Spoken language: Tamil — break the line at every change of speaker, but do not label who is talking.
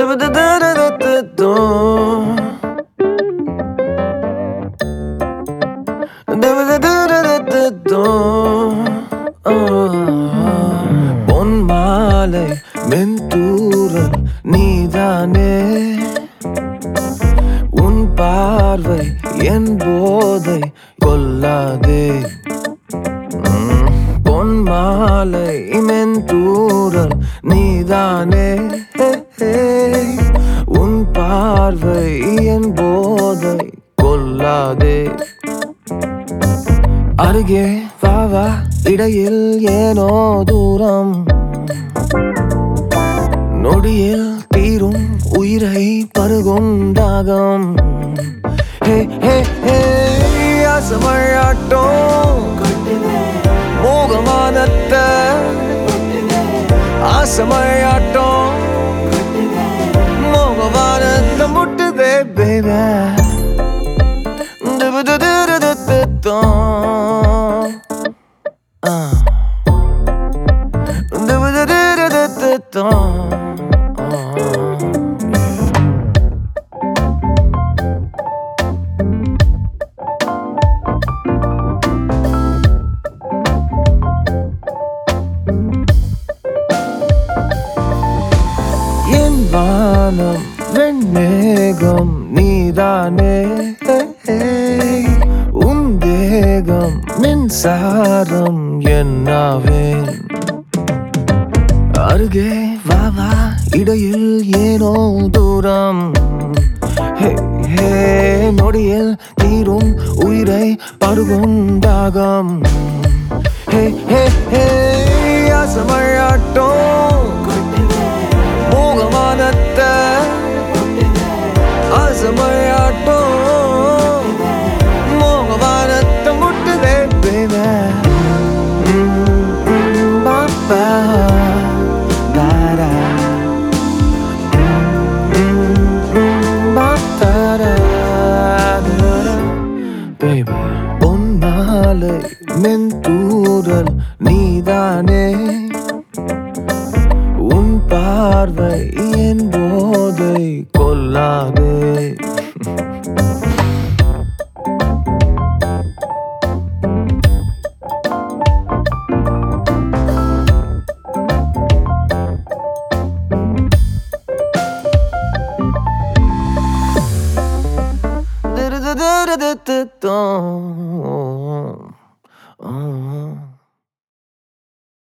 பொன் மாலை மென்தூரல் நீதானே உன் பார்வை என் போதை கொல்லாதே உம், பொன் மாலை மென்தூரல் நீதானே உன் பார்வை என் போதை கொல்லாதே அருகே வா வா இடையில் ஏனோ தூரம் நொடியில் தீரும் உயிரை பருகும் தாகம் ஹே ஹே ஹே ஆசமழாட்டம் மோகமானத்த ஆசமழாட்டம் மோகமானத்த முட்டுதே பேபே என் வானம் வெண்மேகம் நீதானே உன் தேகம் மின்சாரம் என்னாவேன் அருகே வா வா இடையில் ஏனோ தூரம் ஹே ஹே நொடியில் தீரும் உயிரை பருகும் தாகம் ஹே ஹே ஹே ஆசமழாட்டம் மோகமானத்த ஆசமழாட்டம் மோகமானத்த முட்டுதே பேபே பாப்பா தாரா Baby, பொன் மாலை மென்தூரல் நீதானே உன் பார்வை என் போதை கொல்லாதே Oh